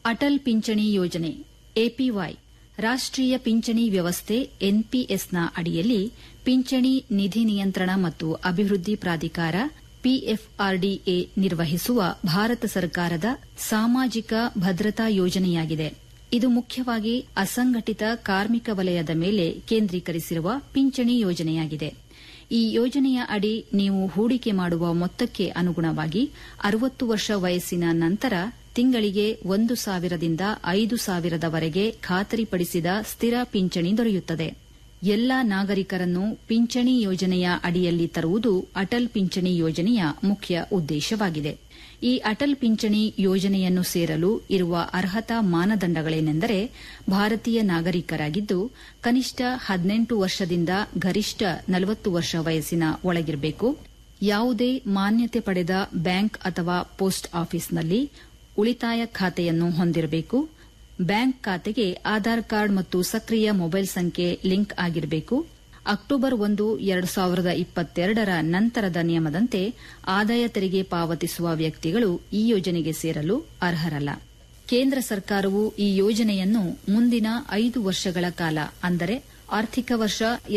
ಅಟಲ್ ಪಿಂಚಣಿ ಯೋಜನೆ ಎಪಿವೈ ರಾಷ್ಟೀಯ ಪಿಂಚಣಿ ವ್ಯವಸ್ಥೆ ಎನ್ಪಿಎಸ್ನ ಅಡಿಯಲ್ಲಿ ಪಿಂಚಣಿ ನಿಧಿ ನಿಯಂತ್ರಣ ಮತ್ತು ಅಭಿವೃದ್ಧಿ ಪ್ರಾಧಿಕಾರ ಪಿಎಫ್ಆರ್ಡಿಎ ನಿರ್ವಹಿಸುವ ಭಾರತ ಸರ್ಕಾರದ ಸಾಮಾಜಿಕ ಭದ್ರತಾ ಯೋಜನೆಯಾಗಿದೆ ಇದು ಮುಖ್ಯವಾಗಿ ಅಸಂಘಟಿತ ಕಾರ್ಮಿಕ ವಲಯದ ಮೇಲೆ ಕೇಂದ್ರೀಕರಿಸಿರುವ ಪಿಂಚಣಿ ಯೋಜನೆಯಾಗಿದೆ ಈ ಯೋಜನೆಯ ಅಡಿ ನೀವು ಹೂಡಿಕೆ ಮಾಡುವ ಮೊತ್ತಕ್ಕೆ ಅನುಗುಣವಾಗಿ ಅರವತ್ತು ವರ್ಷ ವಯಸ್ಸಿನ ನಂತರ ತಿಂಗಳಿಗೆ ಒಂದು ಸಾವಿರದಿಂದ ಐದು ಸಾವಿರದವರೆಗೆ ಖಾತರಿಪಡಿಸಿದ ಸ್ಥಿರ ಪಿಂಚಣಿ ದೊರೆಯುತ್ತದೆ ಎಲ್ಲ ನಾಗರಿಕರನ್ನು ಪಿಂಚಣಿ ಯೋಜನೆಯ ಅಡಿಯಲ್ಲಿ ತರುವುದು ಅಟಲ್ ಪಿಂಚಣಿ ಯೋಜನೆಯ ಮುಖ್ಯ ಉದ್ದೇಶವಾಗಿದೆ ಈ ಅಟಲ್ ಪಿಂಚಣಿ ಯೋಜನೆಯನ್ನು ಸೇರಲು ಇರುವ ಅರ್ಹತಾ ಮಾನದಂಡಗಳೇನೆಂದರೆ ಭಾರತೀಯ ನಾಗರಿಕರಾಗಿದ್ದು ಕನಿಷ್ಠ ಹದಿನೆಂಟು ವರ್ಷದಿಂದ ಗರಿಷ್ಠ ನಲವತ್ತು ವರ್ಷ ವಯಸ್ಸಿನ ಒಳಗಿರಬೇಕು ಯಾವುದೇ ಮಾನ್ಯತೆ ಪಡೆದ ಬ್ಯಾಂಕ್ ಅಥವಾ ಪೋಸ್ಟ್ ಆಫೀಸ್ನಲ್ಲಿ ಉಳಿತಾಯ ಖಾತೆಯನ್ನು ಹೊಂದಿರಬೇಕು ಬ್ಯಾಂಕ್ ಖಾತೆಗೆ ಆಧಾರ್ ಕಾರ್ಡ್ ಮತ್ತು ಸಕ್ರಿಯ ಮೊಬೈಲ್ ಸಂಖ್ಯೆ ಲಿಂಕ್ ಆಗಿರಬೇಕು ಅಕ್ಟೋಬರ್ ಒಂದು ಎರಡು ಸಾವಿರದ ಇಪ್ಪತ್ತೆರಡರ ನಂತರದ ನಿಯಮದಂತೆ ಆದಾಯ ತೆರಿಗೆ ಪಾವತಿಸುವ ವ್ಯಕ್ತಿಗಳು ಈ ಯೋಜನೆಗೆ ಸೇರಲು ಅರ್ಹರಲ್ಲ ಕೇಂದ್ರ ಸರ್ಕಾರವು ಈ ಯೋಜನೆಯನ್ನು ಮುಂದಿನ ಐದು ವರ್ಷಗಳ ಕಾಲ ಅಂದರೆ ಆರ್ಥಿಕ ವರ್ಷ